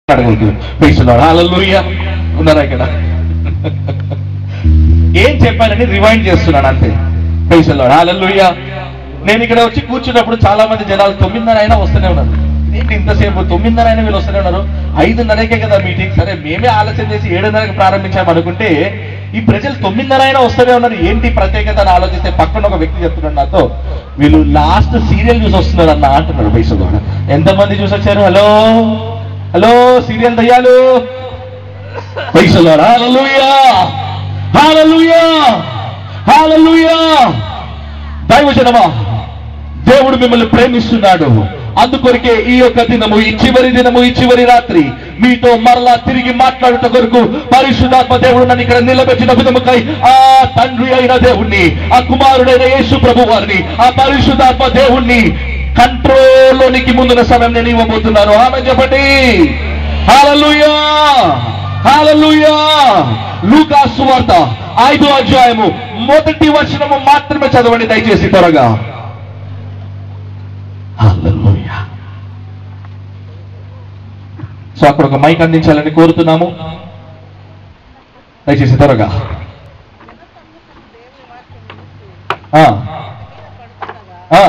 అడగలేదు పేస్తున్నాడు హల్లెలూయా ఉన్నారా ఇక్కడ ఏం చెప్పానని రివైండ్ చేస్తున్నాను అంతే పేస్తున్నాడు హల్లెలూయా నేను ఇక్కడ వచ్చి కూర్చున్నప్పుడు చాలా మంది జనాలు తొమ్మిదిన్నర అయినా వస్తూనే ఉన్నారు ఏంటి ఇంతసేపు తొమ్మిదిన్నర అయినా వీళ్ళు వస్తూనే ఉన్నారు ఐదున్నరకే కదా మీటింగ్ సరే మేమే ఆలోచన చేసి ఏడున్నరకు ప్రారంభించాము అనుకుంటే ఈ ప్రజలు తొమ్మిదిన్నర అయినా వస్తూనే ఉన్నారు ఏంటి ప్రత్యేకత అని ఆలోచిస్తే పక్కన ఒక వ్యక్తి చెప్తున్నాడు నాతో వీళ్ళు లాస్ట్ సీరియల్ చూసి వస్తున్నారు అన్న అంటున్నాడు పైసలు ఎంతమంది చూసి వచ్చారు హలో హలో సీరియల్ దయ్యాలు పైసలు హల్లెలూయా హల్లెలూయా హల్లెలూయా దైవజనమా దేవుడు మిమ్మల్ని ప్రేమిస్తున్నాడు అందుకొరకే ఈ యొక్క దినము ఈ చివరి దినము ఈ చివరి రాత్రి మీతో మరలా తిరిగి మాట్లాడుట కొరకు పరిశుద్ధాత్మ దేవుడు నన్ను ఇక్కడ నిలబెట్టిన విధముకై ఆ తండ్రి అయిన దేవుణ్ణి ఆ కుమారుడైన యేసు ప్రభు వారిని ఆ పరిశుద్ధాత్మ దేవుణ్ణి కంట్రోల్లోనికి ముందున్న సమయం నేను ఇవ్వబోతున్నాను ఆమె చెప్పండి హల్లెలూయా హల్లెలూయా లూకాసు వార్త ఐదో అధ్యాయము మొదటి వచనము మాత్రమే చదవండి దయచేసి త్వరగా హల్లెలూయా సో అక్కడ ఒక మైక్ అందించాలని కోరుతున్నాము దయచేసి త్వరగా ఆ, ఆ,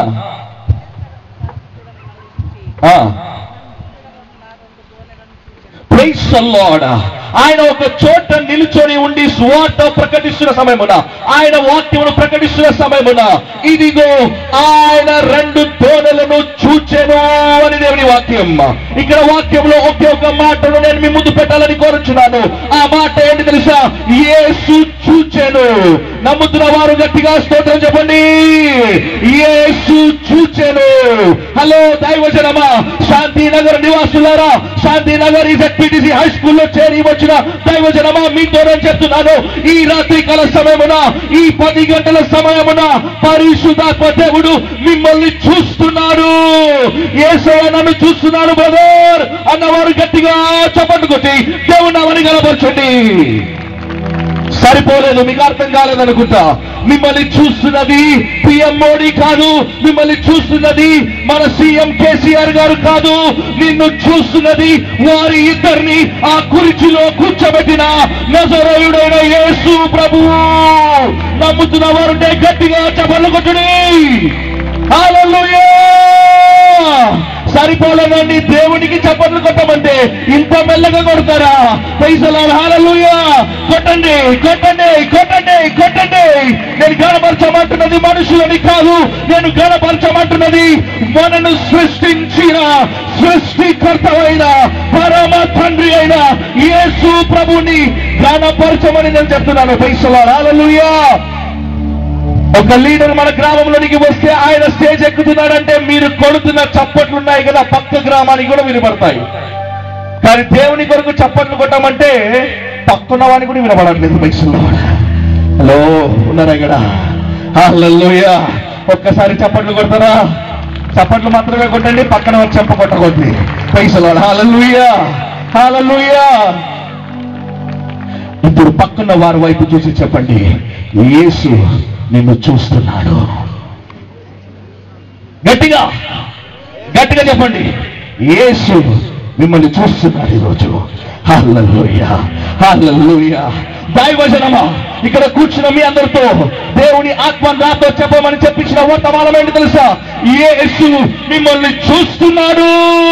ఆ. Praise the Lord. ఆయన ఒక చోట నిలుచొని ఉండి స్వార్థ ప్రకటిస్తున్న సమయమున ఆయన వాక్యమును ప్రకటిస్తున్న సమయమున ఇదిగో ఆయన రెండు తోడలను చూచెను అని దేవుని వాక్యం ఇక్కడ వాక్యంలో ఒకే ఒక మాటను నేను మీ ముందు పెట్టాలని కోరుచున్నాను ఆ మాట ఏంటి తెలుసా యేసు చూచెను నమ్ముతున్న వారు గట్టిగా స్తోత్రం చెప్పండి యేసు చూచెను హలో దైవజనమా శాంతినగర్ నివాసులారా శాంతినగర్ ఈ జెడ్పీటీసీ హై స్కూల్లో చేరి వచ్చిన దైవజనమా మీతో నేను చెప్తున్నాను ఈ రాత్రి కాల సమయమున ఈ పది గంటల సమయమున పరిశుద్ధాత్మ దేవుడు మిమ్మల్ని చూస్తున్నాడు ఏసయ్య నన్ను చూస్తున్నాడు బ్రదర్ అన్నవారు గట్టిగా చప్పట్లు కొట్టి దేవుడు నామని గలపరచండి సరిపోలేదు మీకు అర్థం కాలేదనుకుంటా మిమ్మల్ని చూస్తున్నది పిఎం మోడీ కాదు మిమ్మల్ని చూస్తున్నది మన సీఎం కేసీఆర్ గారు కాదు నిన్ను చూస్తున్నది వారి ఇద్దరిని ఆ కుర్చీలో కూర్చోబెట్టిన నజరేయుడైన యేసు ప్రభువు నమ్ముతున్న వారుంటే గట్టిగా చపలు కొట్టుడి హల్లెలూయా సరిపోలేదండి దేవునికి చప్పట్లు కొట్టమంటే ఇంత మెల్లగా కొడతారా పైసలు హాలలుయా కొట్టండి కొట్టండి కొట్టండి కొట్టండి నేను గణపరచమంటున్నది మనుషులని కాదు నేను గణపరచమంటున్నది మనను సృష్టించిన సృష్టికర్తమైన పరమ తండ్రి అయిన యేసు ప్రభుని గణపరచమని నేను చెప్తున్నాను పైసలు హాలలుయా ఒక లీడర్ మన గ్రామంలోనికి వస్తే ఆయన స్టేజ్ ఎక్కుతున్నాడంటే మీరు కొడుతున్న చప్పట్లు ఉన్నాయి కదా పక్క గ్రామానికి కూడా వినపడతాయి కానీ దేవుని కొరకు చప్పట్లు కొట్టమంటే పక్కన వానికి కూడా వినపడట్లేదు పైసలు హలో ఉన్నారా ఇక్కడ హల్లెలూయా ఒక్కసారి చప్పట్లు కొడతారా చప్పట్లు మాత్రమే కొట్టండి పక్కన వచ్చి చెప్ప కొట్టకొద్ది పైసలు హల్లెలూయా హల్లెలూయా ఇప్పుడు పక్కన వారి వైపు చూసి చెప్పండి యేసు నిన్ను చూస్తున్నాడు గట్టిగా గట్టిగా చెప్పండి యేసు మిమ్మల్ని చూస్తున్నాడు ఈరోజు హల్లెలూయా హల్లెలూయా దైవజనమా ఇక్కడ కూర్చున్న మీ అందరితో దేవుని ఆత్మ నాతో చెప్పమని చెప్పించిన వర్తమానం ఏంటి తెలుసా యేసు మిమ్మల్ని చూస్తున్నాడు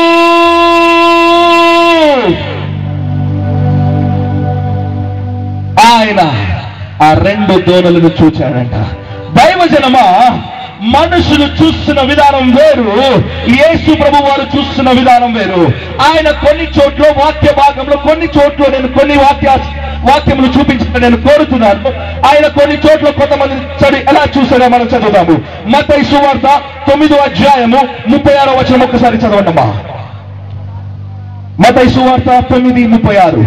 ఆయన ఆ రెండు దోణలను చూచాడంట దైవజనమా మనుషులు చూస్తున్న విధానం వేరు యేసు ప్రభు వారు చూస్తున్న విధానం వేరు ఆయన కొన్ని చోట్ల వాక్య భాగంలో కొన్ని చోట్ల నేను కొన్ని వాక్య వాక్యములు చూపించిన నేను కోరుతున్నాను ఆయన కొన్ని చోట్ల కొంతమంది చడి ఎలా చూసాడో మనం చదువుదాము మత సువార్త తొమ్మిదో అధ్యాయము ముప్పై ఆరో వచనం ఒక్కసారి చదవండమ్మా మత సువార్త తొమ్మిది ముప్పై ఆరు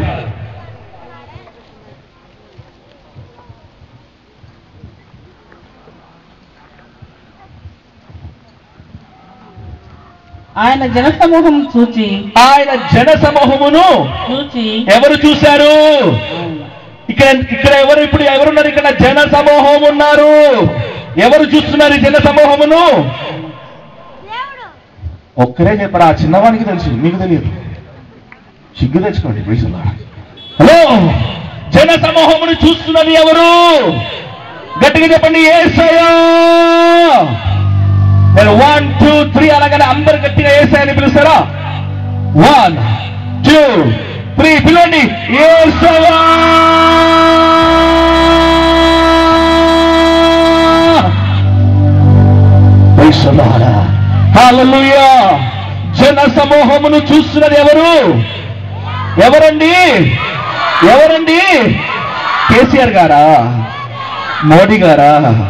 ఆయన జనసమూహం చూచి ఆయన జన సమూహమును చూచి ఎవరు చూశారు ఇక్కడ ఇక్కడ ఎవరు ఇప్పుడు ఎవరున్నారు ఇక్కడ జన సమూహం ఉన్నారు ఎవరు చూస్తున్నారు ఈ జన సమూహమును ఒక్కరే చెప్పరా ఆ చిన్నవానికి తెలుసు మీకు తెలియదు సిగ్గు తెచ్చుకోండి ప్రైజులా హలో జన సమూహమును చూస్తున్నది ఎవరు గట్టిగా చెప్పండి ఏసయ్యా నేను వన్ టూ త్రీ అనగానే అందరు గట్టిగా ఏసయ్యని పిలుస్తారా వన్ టూ త్రీ పిలవండి ఏసయ్యా ప్రైజులారా. హల్లెలూయా జన సమూహమును చూస్తున్నది ఎవరు ఎవరండి ఎవరండి కేసీఆర్ గారా మోడీ గారా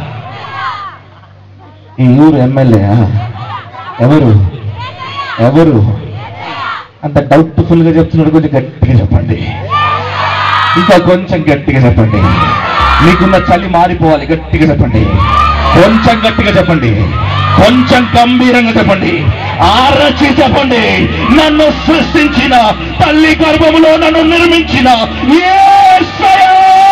ఈ ఊరు ఎమ్మెల్యే ఎవరు ఎవరు అంత డౌట్ఫుల్ గా చెప్తున్నాడు కొంచెం గట్టిగా చెప్పండి ఇంకా కొంచెం గట్టిగా చెప్పండి మీకున్న చలి మారిపోవాలి గట్టిగా చెప్పండి కొంచెం గట్టిగా చెప్పండి కొంచెం గంభీరంగా చెప్పండి ఆరచి చెప్పండి నన్ను సృష్టించిన తల్లి గర్భములో నన్ను నిర్మించిన యేసయ్యా!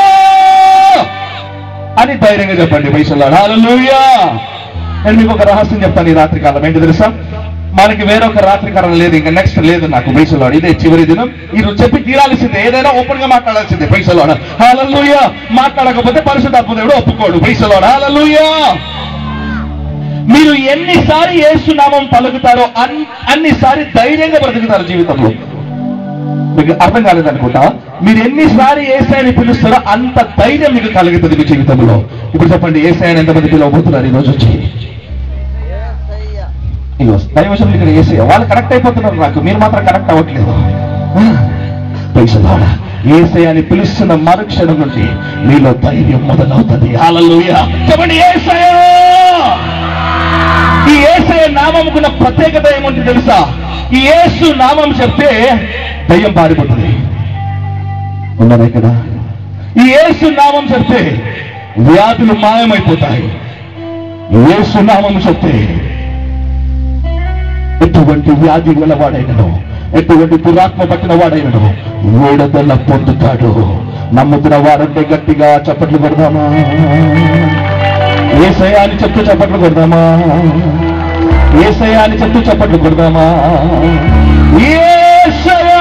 అని ధైర్యంగా చెప్పండి పైసలాడు హల్లెలూయా నేను మీకు ఒక రహస్యం చెప్తాను ఈ రాత్రి కాలం ఏంటి తెలుసా మనకి వేరొక రాత్రి కాలం లేదు ఇంకా నెక్స్ట్ లేదు నాకు పైసలాడు ఇదే చివరి దినం ఈ రోజు చెప్పి తీరాల్సిందే ఏదైనా ఓపెన్ గా మాట్లాడాల్సిందే పైసలాడు హాలూయా మాట్లాడకపోతే పరిశుద్ధాత్మ దేవుడు ఒప్పుకోడు పైసలాడు హాలూయా మీరు ఎన్నిసారి ఏసునామం పలుకుతారో అన్ అన్నిసారి ధైర్యంగా బ్రతుకుతారు జీవితంలో మీకు అర్థం కాలేదనుకుంటా మీరు ఎన్నిసారి ఏసాయని పిలుస్తారో అంత ధైర్యం మీకు కలుగుతుంది మీ జీవితంలో ఇప్పుడు చెప్పండి ఏసాయని ఎంతమంది పిలవబోతున్నారు ఈ రోజు వచ్చి ఇదిగో దైవశం ఇక్కడ ఏసే వాళ్ళు కరెక్ట్ అయిపోతున్నారు నాకు మీరు మాత్రం కరెక్ట్ అవ్వట్లేదు పైసలాడ ఏసే అని పిలుస్తున్న మరుక్షణం నుండి మీలో ధైర్యం మొదలవుతుంది హల్లెలూయా చెప్పండి ఏసయ్యా ఈ ఏసయ నామముకున్న ప్రత్యేకత ఏముంది తెలుసా ఈ యేసు నామం చెప్తే దయ్యం పారిపోతుంది ఉన్నారా ఇక్కడ ఈ యేసు నామం చెప్తే వ్యాధులు మాయమైపోతాయి ఈ యేసు నామం చెప్తే ఎటువంటి వ్యాధి గలవాడైనను ఎటువంటి దురాత్మ పట్టిన వాడైనను విడుదల పొందుతాడు నమ్ముతున్న వారంటే గట్టిగా చప్పట్లు కొడదామా ఏసయ్య అని చెప్తూ చప్పట్లు కొడదామా ఏసయ్య అని చెప్తూ చప్పట్లు కొడదామా యేసయ్యా!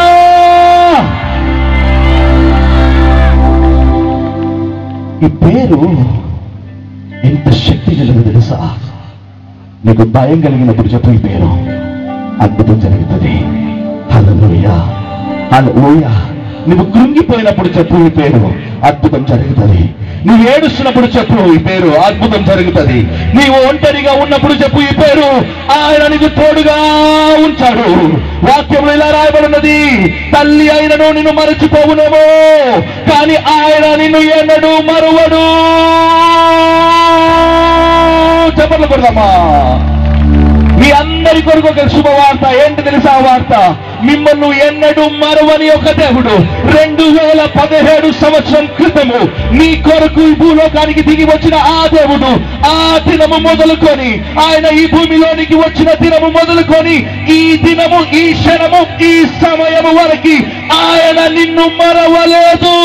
ఈ పేరు ఎంత శక్తి కలిగి తెలుసా నీకు భయం కలిగినప్పుడు చెప్పు ఈ పేరు అద్భుతం జరుగుతుంది హల్లెలూయా హల్లెలూయా నువ్వు కృంగిపోయినప్పుడు చెప్పు ఈ పేరు అద్భుతం జరుగుతుంది నువ్వు ఏడుస్తున్నప్పుడు చెప్పు ఈ పేరు అద్భుతం జరుగుతుంది నీవు ఒంటరిగా ఉన్నప్పుడు చెప్పు ఈ పేరు ఆయన నీకు తోడుగా ఉంచాడు వాక్యంలో ఇలా రాయబడినది తల్లి అయినను నిన్ను మరచిపోవునేమో కానీ ఆయన నిన్ను ఎన్నడు మరువడు చెప్పట్లు కొడదామా మీ అందరి కొరకు ఒక శుభవార్త ఏంటి తెలుసా ఆ వార్త మిమ్మల్ని ఎన్నడూ మరువని ఒక దేవుడు రెండు వేల పదిహేడు సంవత్సరం క్రితము మీ కొరకు ఈ భూలోకానికి దిగి వచ్చిన ఆ దేవుడు ఆ దినము మొదలుకొని ఆయన ఈ భూమిలోనికి వచ్చిన దినము మొదలుకొని ఈ దినము ఈ క్షణము ఈ సమయము వరకు ఆయన నిన్ను మరవలేదు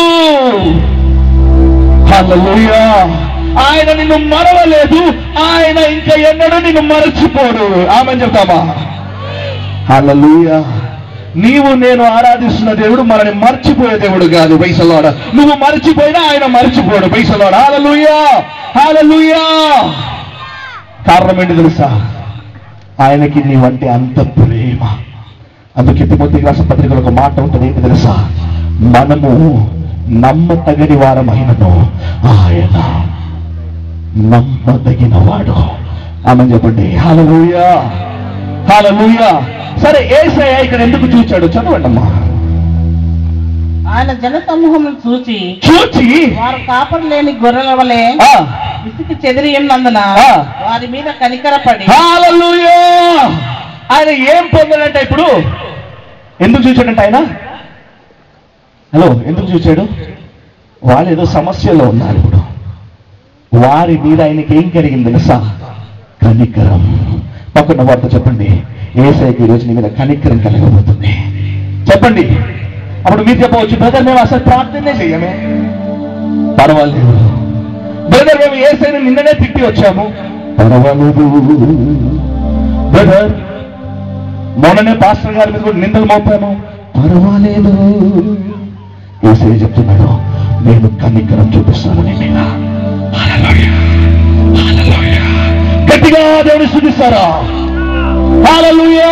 హల్లెలూయా ఆయన నిన్ను మరవలేదు ఆయన ఇంకా ఎన్నడూ నిన్ను మరచిపోడు ఆమె చెప్తామా హల్లెలూయా నీవు నేను ఆరాధిస్తున్న దేవుడు మనని మర్చిపోయే దేవుడు కాదు పైసలోడ నువ్వు మర్చిపోయినా ఆయన మర్చిపోడు పైసలోడ హాలలుయా హాలలుయా కారణం ఏంటి తెలుసా ఆయనకి నీవంటే అంత ప్రేమ అందుకే తిమోతి రాసిన పత్రికలో ఒక మాట ఉంటుంది ఏంటి తెలుసా మనము నమ్మతగని వారమైనను ఆయన నమ్మదగిన వాడు ఆమె చెప్పండి హాలలుయా హాలలుయా సరే ఏసయ్య ఇక్కడ ఎందుకు చూచాడు చదవండి అమ్మా ఆయన జన సమూహమును చూచి చూచి వారు కాపరి లేని గొర్రెల వలె ఆ, విసికి చెదిరి ఉన్నందున ఆ. వారి మీద కనికరపడి హల్లెలూయా ఆయన ఏం పొందాడంట ఇప్పుడు ఎందుకు చూచాడంట ఆయన హలో ఎందుకు చూచాడు వాళ్ళు ఏదో సమస్యలో ఉన్నారు ఇప్పుడు వారి మీద ఆయనకి ఏం కలిగింది తెలుసా కనికరం పక్కన వారితో చెప్పండి ఏసైకి ఈరోజు నీ మీద కనికరం కలగబోతుంది చెప్పండి అప్పుడు మీరు చెప్పవచ్చు బ్రదర్ మేము అసలు ప్రార్థనే చెయ్యమే పర్వాలేదు బ్రదర్ మేము ఏసైని నిన్ననే తిట్టి వచ్చాము పర్వాలేదు బ్రదర్ మొన్ననే పాస్టర్ గారి మీద కూడా నిందలు మోపాము పర్వాలేదు ఏసే చెప్తున్నాడు నేను కనికరం చూపిస్తాను నీ మీద హల్లెలూయా. హల్లెలూయా. గట్టిగా దేవుని స్థుతిస్తారా హల్లెలూయా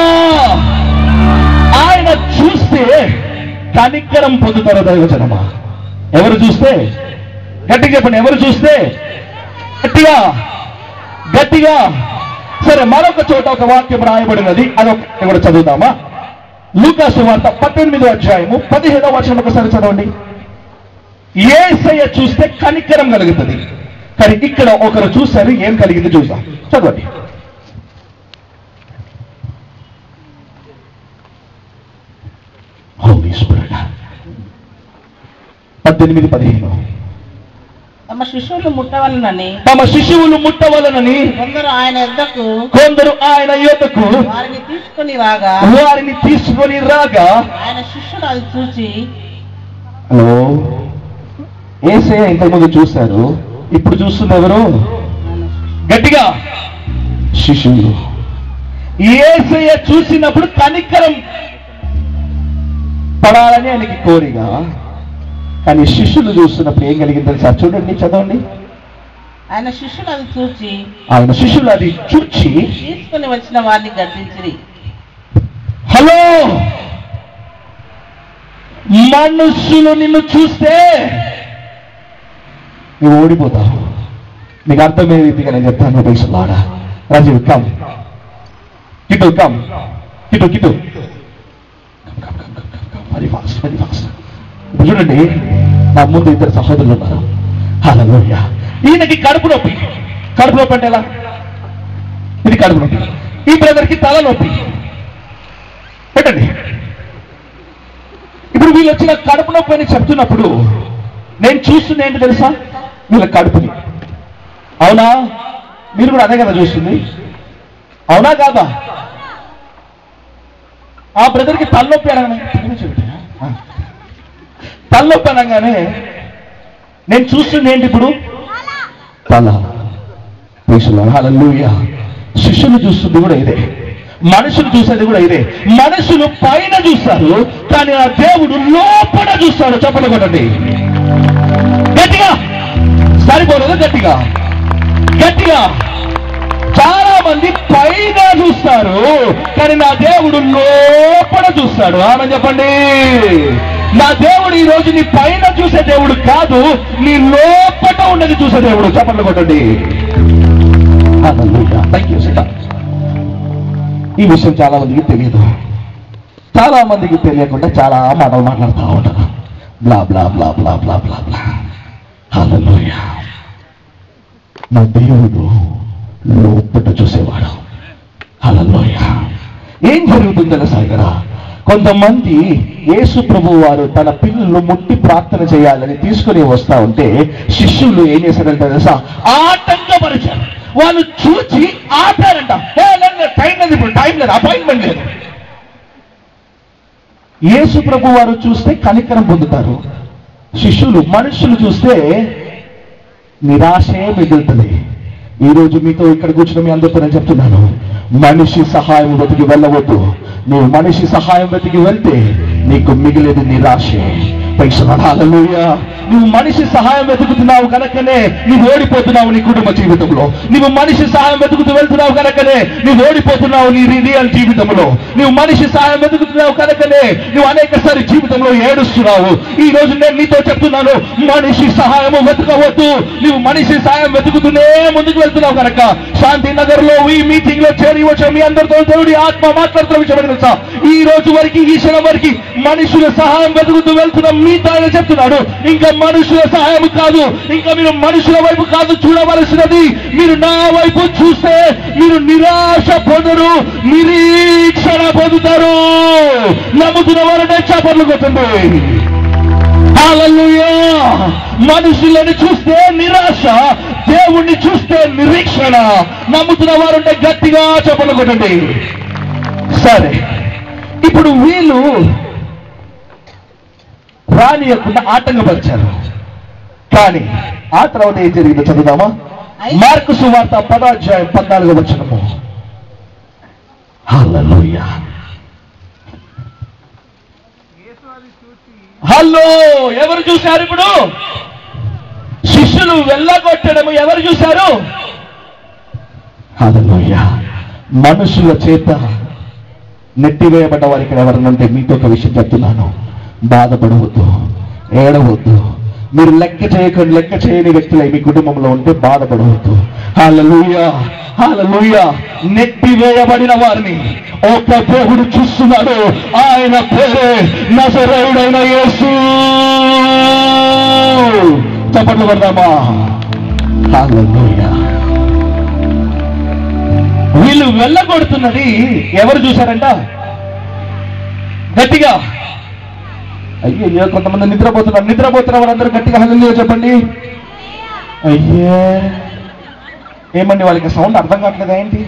ఆయన చూస్తే కనికరం పొందుతారు దైవజనమా ఎవరు చూస్తే గట్టిగా చెప్పండి ఎవరు చూస్తే గట్టిగా గట్టిగా సరే మరొక చోట ఒక వాక్యం రాయబడినది అదొక కూడా చదువుదామా లూకాసు వార్త పద్దెనిమిదో అధ్యాయము పదిహేడవ వర్షం ఒకసారి చదవండి ఏసయ్య చూస్తే కనికరం కలుగుతుంది కానీ ఇక్కడ ఒకరు చూశారు ఏం కలిగింది చూద్దాం చదవండి Holy Spirit. పద్దెనిమిది పదిహేను తమ శిష్యులు ముట్టవలనని తమ శిశువులు ముట్టవలనని కొందరు ఆయన ఎద్దకు కొందరు ఆయన యువతకు వారిని తీసుకుని రాగా వారిని తీసుకొని రాగా ఆయన శిష్యుడు అది చూచి హలో ఏసే ఇంతకుముందు చూశారు ఇప్పుడు చూస్తుంది ఎవరు గట్టిగా శిశువులు ఏసయ్య చూసినప్పుడు కనికరం పడాలని ఆయనకి కోరిక కానీ శిష్యులు చూస్తున్నప్పుడు ఏం కలిగింది తెలుసా చూడండి చదవండి ఆయన శిష్యుడు అది చూచి ఆయన శిష్యులు అది చూచి తీసుకుని వచ్చిన వారిని గద్దించిరి హలో మనుషులు నిన్ను చూస్తే నువ్వు ఓడిపోతావు నీకు అర్థమయ్యే రీతిగా నేను చెప్తాను బేసులాడా రాజీవ్ కమ్ కిటు కమ్ కిటు కిటు వెరీ ఫాస్ట్ వెరీ ఫాస్ట్ ఇప్పుడు చూడండి నా ముందు ఇద్దరు సహోదరులు ఉన్నారు హలోయ ఈయనకి కడుపు నొప్పి కడుపు నొప్పి అంటే ఎలా ఇది కడుపు నొప్పి ఈ బ్రదర్కి తల నొప్పి పెట్టండి ఇప్పుడు వీళ్ళు వచ్చిన కడుపు నొప్పి అని చెప్తున్నప్పుడు నేను చూస్తుంది ఏంటి తెలుసా వీళ్ళ కడుపుని అవునా మీరు కూడా అదే కదా చూస్తుంది అవునా కాదా ఆ బ్రదర్కి తలనొప్పి అనగానే ఆ. తలనొప్పి అనగానే నేను చూస్తుంది ఏంటి ఇప్పుడు తల హల్లెలూయా శిష్యులు చూస్తుంది కూడా ఇదే మనుషులు చూసేది కూడా ఇదే మనుషులు పైన చూస్తారు కానీ ఆ దేవుడు లోపల చూస్తాడు చెప్పలు కొట్టండి గట్టిగా సరిపోలేదు గట్టిగా గట్టిగా చాలా మంది పైన చూస్తారు కానీ నా దేవుడు లోపల చూస్తాడు ఆమె చెప్పండి నా దేవుడు ఈ రోజు నీ పైన చూసే దేవుడు కాదు నీ లోపల ఉన్నది చూసే దేవుడు చెప్పండి కొట్టండి థ్యాంక్ యూ సీత ఈ విషయం చాలా మందికి తెలియదు చాలా మందికి తెలియకుండా చాలా మాటలు మాట్లాడుతూ ఉంటారు బ్లా బ్లా బ్లా బ్లా బ్లా బ్లా బ్లా హల్లెలూయా నా దేవుడు లోపట చూసేవాడు హల్లెలూయా ఏం జరుగుతుందో తెలుసా ఇక్కడ కొంతమంది యేసు ప్రభు వారు తన పిల్లలు ముట్టి ప్రార్థన చేయాలని తీసుకుని వస్తా ఉంటే శిష్యులు ఏం చేశారంటే తెలుసా ఆటంకపరిచారు వాళ్ళు చూచి ఆపారంట "ఏ, లేదు, లేదు, టైం లేదు ఇప్పుడు టైం లేదు అపాయింట్మెంట్ లేదు యేసు ప్రభు వారు చూస్తే కనికరం పొందుతారు శిష్యులు మనుషులు చూస్తే నిరాశే మిగులుతుంది ఈ రోజు మీతో ఇక్కడ కూర్చుని మీ అందరితో నేను చెప్తున్నాను మనిషి సహాయం వెతికి వెళ్ళవద్దు నువ్వు మనిషి సహాయం వెతికి వెళ్తే నీకు మిగిలేది నిరాశే హల్లెలూయా నువ్వు మనిషి సహాయం వెతుకుతున్నావు కనుకనే నువ్వు ఓడిపోతున్నావు నీ కుటుంబ జీవితంలో నువ్వు మనిషి సహాయం వెతుకుతూ వెళ్తున్నావు కనుకనే నువ్వు ఓడిపోతున్నావు నీ రియల్ జీవితంలో నువ్వు మనిషి సహాయం వెతుకుతున్నావు కనుకనే నువ్వు అనేక సారి జీవితంలో ఏడుస్తున్నావు ఈ రోజు నేను నీతో చెప్తున్నాను మనిషి సహాయము వెతకవద్దు నువ్వు మనిషి సహాయం వెతుకుతూనే ముందుకు వెళ్తున్నావు కనుక శాంతి నగర్ లో ఈ మీటింగ్ లో చేరి వచ్చే మీ అందరితో దేవుడి ఆత్మ మాట్లాడుతున్న విషయం ఏంటి తెలుసా ఈ రోజు వరకు ఈ క్షణం వరకు మనుషుల సహాయం వెతుకుతూ వెళ్తున్నాం మీతో ఆయన చెప్తున్నాడు ఇంకా మనుషుల సహాయం కాదు ఇంకా మీరు మనుషుల వైపు కాదు చూడవలసినది మీరు నా వైపు చూస్తే మీరు నిరాశ పొందరు నిరీక్షణ పొందుతారు నమ్ముతున్న వారంటే చేపర్లు కొట్టండి హల్లెలూయా మనుషులను చూస్తే నిరాశ దేవుణ్ణి చూస్తే నిరీక్షణ నమ్ముతున్న వారుంటే గట్టిగా చెప్పలు కొట్టండి సరే ఇప్పుడు వీళ్ళు రానియకుండా ఆటంకపరిచారు కానీ ఆ తర్వాత ఏం జరిగిందో చదువుదామా మార్కు సువార్త పదాధ్యాయం పద్నాలుగు వచనము హల్లెలూయా హలో ఎవరు చూశారు ఇప్పుడు శిష్యులు వెళ్ళగొట్టడం ఎవరు చూశారు హల్లెలూయా మనుషుల చేత నెట్టివేయబడ్డ వారికి ఎవరైనా ఉంటే మీతో ఒక విషయం చెప్తున్నాను బాధపడవద్దు ఏడవద్దు మీరు లెక్క చేయకుండా లెక్క చేయని వ్యక్తులై మీ కుటుంబంలో ఉంటే బాధపడవద్దు హాలలుయా హాలలుయా నెట్టివేయబడిన వారిని ఒక దేవుడు చూస్తున్నాడు ఆయన పేరే నజరేయుడైన యేసు చప్పట్లు పడదామా హాలలుయా వీళ్ళు వెళ్ళగొడుతున్నది ఎవరు చూశారంట గట్టిగా అయ్యో కొంతమంది నిద్రపోతున్నారు నిద్రపోతున్న వారందరూ గట్టిగా హల్లు చెప్పండి అయ్యే ఏమండి వాళ్ళకి సౌండ్ అర్థం కావట్లేదా ఏంటి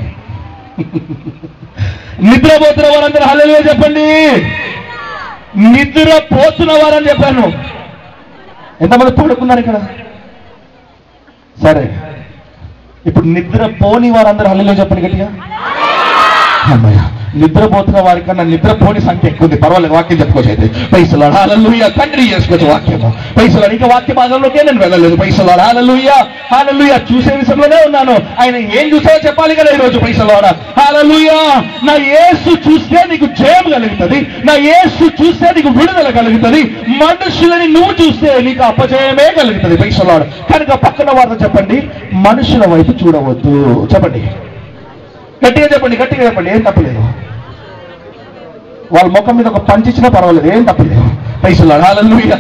నిద్రపోతున్న వారందరూ హల్లు చెప్పండి నిద్రపోతున్న వారని చెప్పాను ఎంతమంది పడుకున్నారు ఇక్కడ సరే ఇప్పుడు నిద్ర పోని వారందరూ హల్లులో చెప్పండి గట్టిగా అమ్మయ్య నిద్రపోతున్న వారికన్నా నిద్రపోని సంఖ్య ఎక్కువ ఉంది పర్వాలేదు వాక్యం చెప్పుకోవచ్చు అయితే పైసలు హాలలుయ కంటిన్యూ చేసుకోవచ్చు వాక్యము పైసలు ఇంకా వాక్య భాగంలోకే నేను వెళ్ళలేదు పైసలు హాలలుయ హాలలుయ చూసే విషయంలోనే ఉన్నాను ఆయన ఏం చూసావో చెప్పాలి కదా ఈరోజు పైసలు హాలలుయ నా యేసు చూస్తే నీకు జయం కలుగుతుంది నా యేసు చూస్తే నీకు విడుదల కలుగుతుంది మనుషులని నువ్వు చూస్తే నీకు అపజయమే కలుగుతుంది పైసలు కనుక పక్కన వారితో చెప్పండి మనుషుల వైపు చూడవద్దు చెప్పండి గట్టిగా చెప్పండి గట్టిగా చెప్పండి ఏం తప్పలేదు వాళ్ళ ముఖం మీద ఒక పంచి ఇచ్చినా పర్వాలేదు ఏం తప్పలేదు పైసలు హాలూయ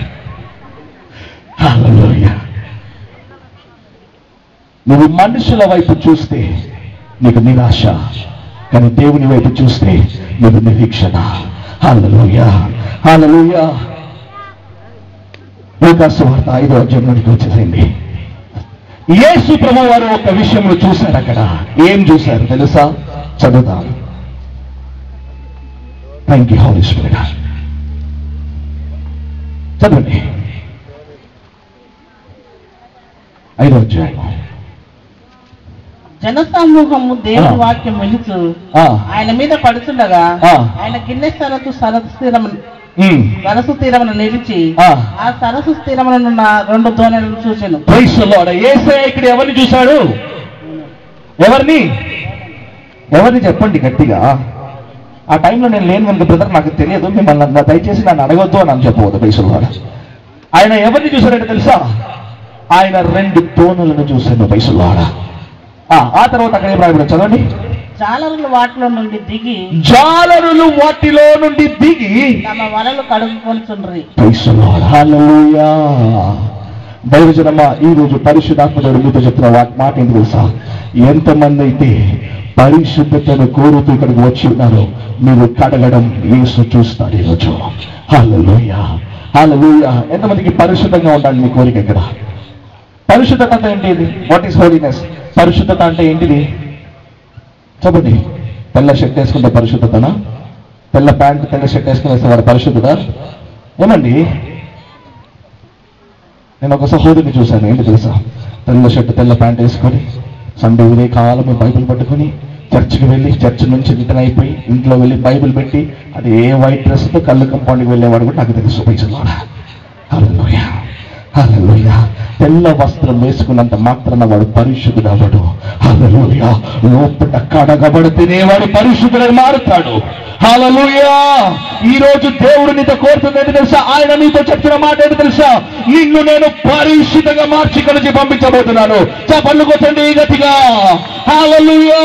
హాలూయ నువ్వు మనుషుల వైపు చూస్తే నీకు నిరాశ కానీ దేవుని వైపు చూస్తే నీకు నిరీక్షణ హాలూయ హాలూయ లోకాసు వార్త ఐదో అధ్యాయంలోనికి వచ్చేసేయండి యేసు ప్రభు వారు ఒక విషయంలో చూశారు అక్కడ ఏం చూశారు తెలుసా చదువుదాం థ్యాంక్ యూ హౌలీ స్పిరిట్ చదవండి ఐదో అధ్యాయం జనసమూహము దేవుని ఆ. వాక్యం వినుచు ఆ, ఆయన మీద పడుతుండగా ఆ. ఆయన గిన్నె సరస్సు సరస్సు స్థిరమును ఉమ్, సరస్సు స్థిరమును నిలిచి ఆ. ఆ సరస్సు స్థిరమునున్న రెండు దోణలను చూచెను Praise the Lord. యేసయ్య ఇక్కడ ఎవరిని చూశాడు ఎవరిని ఎవరిని చెప్పండి గట్టిగా ఆ టైంలో నేను లేని కనుక బ్రదర్ నాకు తెలియదు మిమ్మల్ని నన్ను దయచేసి నన్ను అడగొద్దు అని అని చెప్పవద్దు పైసలు వాడు ఆయన ఎవరిని చూశాడంటే తెలుసా ఆయన రెండు తోనులను చూశాడు పైసలు వాడ ఆ తర్వాత అక్కడ ఏం రాయబడి చదవండి జాలరులు వాటిలో నుండి దిగి జాలరులు వాటిలో నుండి దిగి తమ వలలు కడుగుకొనుచుండ్రి హల్లెలూయా దైవజనమా ఈ రోజు పరిశుద్ధాత్మడు మీతో చెప్తున్న వా- మాట ఏంటి తెలుసా ఎంతమంది అయితే పరిశుద్ధతను కోరుతూ ఇక్కడికి వచ్చి ఉన్నారో మీరు కడగడం యేసు చూస్తారు ఈరోజు హల్లెలూయా హల్లెలూయా ఎంతమందికి పరిశుద్ధంగా ఉండాలి మీ కోరిక ఇక్కడ పరిశుద్ధత అంటే ఏంటిది వాట్ ఈస్ హోలీనెస్ పరిశుద్ధత అంటే ఏంటిది చెప్పండి తెల్ల షర్ట్ వేసుకుంటే పరిశుద్ధతనా తెల్ల ప్యాంట్ తెల్ల షర్ట్ వేసుకుని వేస్తే వాడు పరిశుద్ధత ఏమండి నేను ఒక సహోదరిని చూశాను ఏంటి తెలుసా తెల్ల షర్ట్ తెల్ల ప్యాంట్ వేసుకొని సండే ఉదయ కాలం బైబిల్ పట్టుకొని చర్చికి వెళ్ళి చర్చ్ నుంచి రిటర్న్ అయిపోయి ఇంట్లో వెళ్ళి బైబిల్ పెట్టి అది ఏ వైట్ డ్రెస్తో కళ్ళు కంపౌండ్కి వెళ్ళేవాడు కూడా నాకు తెలుసు పైసలు హల్లెలూయా హల్లెలూయా తెల్ల వస్త్రం వేసుకున్నంత మాత్రాన వాడు పరిశుద్ధుడు అవడు హల్లెలూయా లోపల కడగబడితేనే వాడు పరిశుద్ధుడని మారుతాడు హల్లెలూయా ఈ రోజు దేవుడు నీతో కోరుతుంది ఏంటి తెలుసా ఆయన నీతో చెప్తున్న మాట ఏంటి తెలుసా నిన్ను నేను పరిశుద్ధంగా మార్చి ఇక్కడి నుంచి పంపించబోతున్నాను చపళ్ళు కొట్టండి గట్టిగా హల్లెలూయా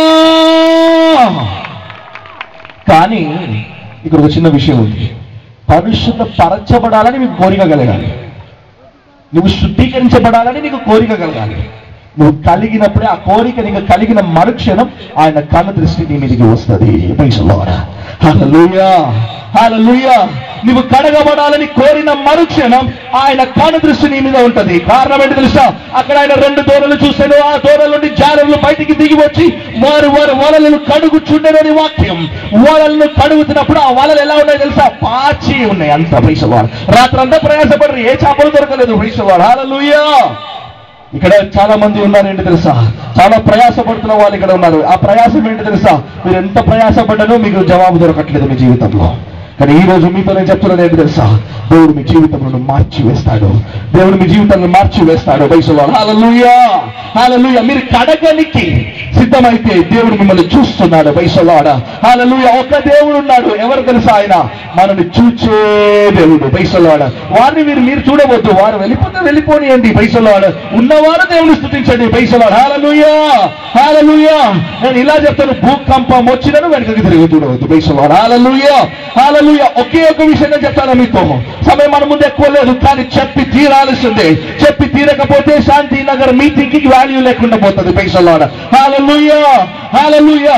కానీ ఇక్కడ ఒక చిన్న విషయం ఉంది పరిశుద్ధ పరచబడాలని మీకు కోరిక కలగాలి నువ్వు శుద్ధీకరించబడాలని నీకు కోరిక కలగాలి నువ్వు కలిగినప్పుడే ఆ కోరిక నీకు కలిగిన మరుక్షణం ఆయన కళ్ళ దృష్టి నీ మీదకి వస్తుంది హల్లెలూయా హల్లెలూయా నువ్వు కడగబడాలని కోరిన మరుక్షణం ఆయన కను దృష్టి నీ మీద ఉంటది కారణం ఏంటి తెలుసా అక్కడ ఆయన రెండు దూరలు చూశాను ఆ దూరల నుండి జాలర్లు బయటికి దిగి వచ్చి వారు వారు వలలను కడుగుచుండేనని వాక్యం వలలను కడుగుతున్నప్పుడు ఆ వలలు ఎలా ఉన్నాయి తెలుసా పాచి ఉన్నాయి అంత పైసవాడు రాత్రంతా ప్రయాసపడరు ఏ చేపలు దొరకలేదు పైసవాడు హల్లెలూయా ఇక్కడ చాలా మంది ఉన్నారు ఏంటి తెలుసా చాలా ప్రయాసపడుతున్న వాళ్ళు ఇక్కడ ఉన్నారు ఆ ప్రయాసం ఏంటి తెలుసా మీరు ఎంత ప్రయాసపడ్డానో మీకు జవాబు దొరకట్లేదు మీ జీవితంలో కానీ ఈ రోజు మీతో నేను చెప్తున్నాను ఏంటి తెలుసా దేవుడు మీ జీవితంలో మార్చి వేస్తాడు దేవుడు మీ జీవితాన్ని మార్చి వేస్తాడు వయసులో హాలలుయా హాలలుయా మీరు కడగనికి సిద్ధమైతే దేవుడు మిమ్మల్ని చూస్తున్నాడు వయసులోడ హాలలుయా ఒక దేవుడు ఉన్నాడు ఎవరు తెలుసా ఆయన మనల్ని చూచే దేవుడు వయసులోడ వారిని మీరు మీరు చూడవద్దు వారు వెళ్ళిపోతే వెళ్ళిపోనియండి వయసులోడ ఉన్నవారు దేవుని స్థుతించండి వయసులోడ హాలలుయా హాలలుయా నేను ఇలా చెప్తాను భూకంపం వచ్చినను వెనకకి తిరిగి చూడవద్దు వయసులోడ హాలలుయా హాలలుయా ఒకే ఒక విషయంగా చెప్తాను మీతో సమయం మన ముందు ఎక్కువ లేదు కానీ చెప్పి తీరాల్సిందే చెప్పి తీరకపోతే శాంతి నగర్ మీటింగ్ కి వాల్యూ లేకుండా పోతుంది పైసలాడ హాలలుయా హాలలుయా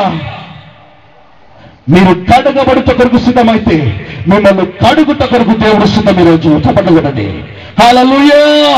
మీరు కడగబడుట కొరకు సిద్ధమైతే మిమ్మల్ని కడుగుట కొరకు దేవుడు సిద్ధం ఈరోజు చెప్పండి కొనండి హాలలుయా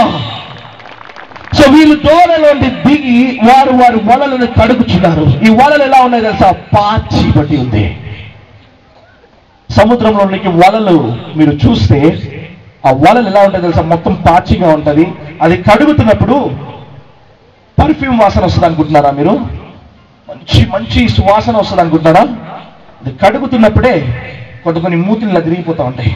సో వీళ్ళు దూరంలోండి దిగి వారు వారి వలలను కడుగుచున్నారు ఈ వలలు ఎలా ఉన్నాయి తెలుసా పాచి బట్టి ఉంది సముద్రంలోనికి వలలు మీరు చూస్తే ఆ వలలు ఎలా ఉంటాయి తెలుసా మొత్తం పాచిగా ఉంటది అది కడుగుతున్నప్పుడు పర్ఫ్యూమ్ వాసన వస్తుంది అనుకుంటున్నారా మీరు మంచి మంచి సువాసన వస్తుంది అనుకుంటున్నారా అది కడుగుతున్నప్పుడే కొన్ని కొన్ని మూతులు ఇలా తిరిగిపోతూ ఉంటాయి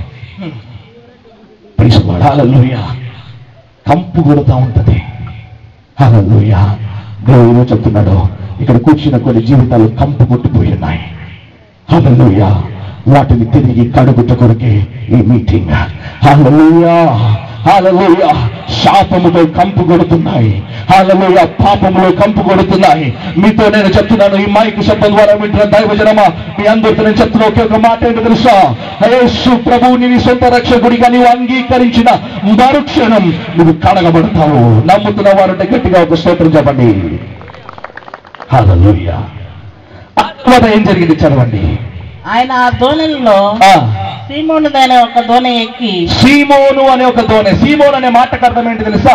హల్లెలూయా కంపు కొడుతూ ఉంటది హల్లెలూయా దేవుడు చెప్తున్నాడు ఇక్కడ కూర్చున్న కొన్ని జీవితాలు కంపు కొట్టిపోయి ఉన్నాయి హల్లెలూయా వాటిని తిరిగి కడుగుట కొరకే ఈ మీటింగ్ హల్లెలూయా హల్లెలూయా శాపముతో కంపు కొడుతున్నాయి హల్లెలూయా పాపములో కంపు కొడుతున్నాయి మీతో నేను చెప్తున్నాను ఈ మైక్ శబ్దం ద్వారా వింటున్న దైవజనమా మీ అందరితో నేను చెప్తున్న ఒకే ఒక మాట ఏంటో తెలుసా యేసు ప్రభువుని నీ సొంత రక్షకుడిగా నీవు అంగీకరించిన మరుక్షణం నువ్వు కడగబడతావు నమ్ముతున్న వారంటే గట్టిగా ఒక స్తోత్రం చెప్పండి హల్లెలూయా ఆ తర్వాత ఏం జరిగింది చదవండి ఆయన ఆ దోణిలో ఆ, సీమోనుదైన ఒక దోణి ఎక్కి సీమోను అనే ఒక దోణె సీమోను అనే మాటకు అర్థం ఏంటి తెలుసా